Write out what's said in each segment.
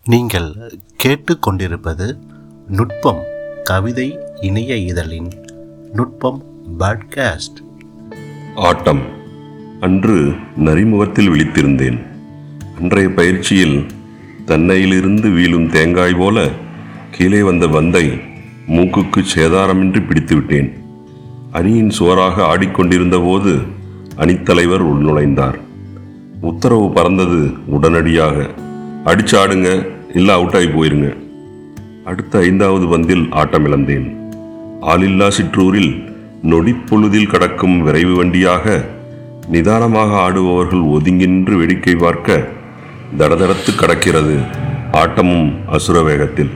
நீங்கள் கேட்டுக்கொண்டிருப்பது நுட்பம் கவிதை இணைய இதழின் நுட்பம் பாட்காஸ்ட் ஆட்டம் அன்று நரிமுகத்தில் விழித்திருந்தேன் அன்றைய பயிற்சியில் தென்னையிலிருந்து வீழும் தேங்காய் போல கீழே வந்த பந்தை மூக்குக்கு சேதாரமின்றி பிடித்து விட்டேன் அணியின் சுவராக ஆடிக்கொண்டிருந்த போது அணித்தலைவர் உள்நுழைந்தார் உத்தரவு பறந்தது உடனடியாக அடிச்சு ஆடுங்க இல்லை அவுட் ஆகி போயிருங்க அடுத்த ஐந்தாவது பந்தில் ஆட்டமிழந்தேன் ஆளில்லா சிற்றூரில் நொடிப்பொழுதில் கடக்கும் விரைவு வண்டியாக நிதானமாக ஆடுபவர்கள் ஒதுங்கின்று வேடிக்கை பார்க்க தடதடத்து கடக்கிறது ஆட்டமும் அசுர வேகத்தில்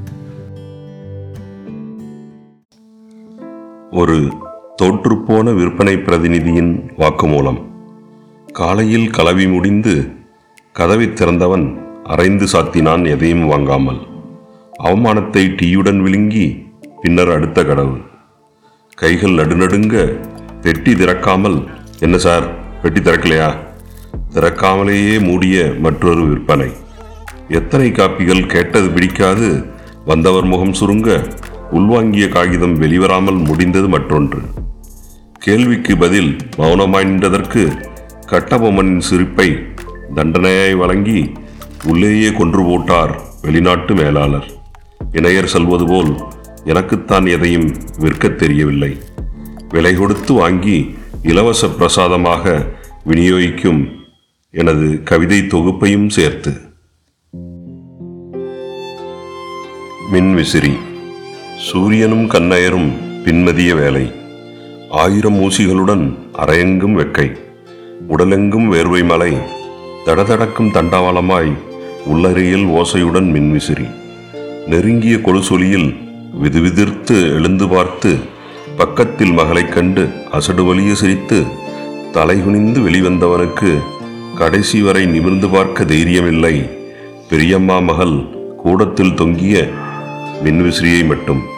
ஒரு தோற்றுப்போன விற்பனை பிரதிநிதியின் வாக்குமூலம் காலையில் கலவி முடிந்து கதவை திறந்தவன் அரைந்து சாத்தினான் எதையும் வாங்காமல் அவமானத்தை டீயுடன் விழுங்கி பின்னர் அடுத்த கடவு கைகள் நடுநடுங்க பெட்டி திறக்காமல் என்ன சார் பெட்டி திறக்கலையா திறக்காமலேயே மூடிய மற்றொரு விற்பனை எத்தனை காப்பிகள் கேட்டது பிடிக்காது வந்தவர் முகம் சுருங்க உள்வாங்கிய காகிதம் வெளிவராமல் முடிந்தது மற்றொன்று கேள்விக்கு பதில் மௌனமாய் நின்றதற்கு கட்டபொம்மனின் சிரிப்பை தண்டனையாய் வழங்கி உள்ளேயே கொன்று போட்டார் வெளிநாட்டு மேலாளர் இணையர் சொல்வது போல் எனக்குத்தான் எதையும் விற்கத் தெரியவில்லை விலை கொடுத்து வாங்கி இலவச பிரசாதமாக விநியோகிக்கும் எனது கவிதை தொகுப்பையும் சேர்த்து மின்விசிறி சூரியனும் கண்ணயரும் பின்மதிய வேலை ஆயிரம் ஊசிகளுடன் அரையெங்கும் வெக்கை உடலெங்கும் வேர்வை மலை தடதடக்கும் தண்டவாளமாய் உள்ளறையில் ஓசையுடன் மின்விசிறி நெருங்கிய கொலுசொலியில் விதுவிதிர்த்து எழுந்து பார்த்து பக்கத்தில் மகளைக் கண்டு அசடு வலிய சிரித்து தலைகுனிந்து வெளிவந்தவனுக்கு கடைசி வரை நிமிர்ந்து பார்க்க தைரியமில்லை பெரியம்மா மகள் கூடத்தில் தொங்கிய மின்விசிறியை மட்டும்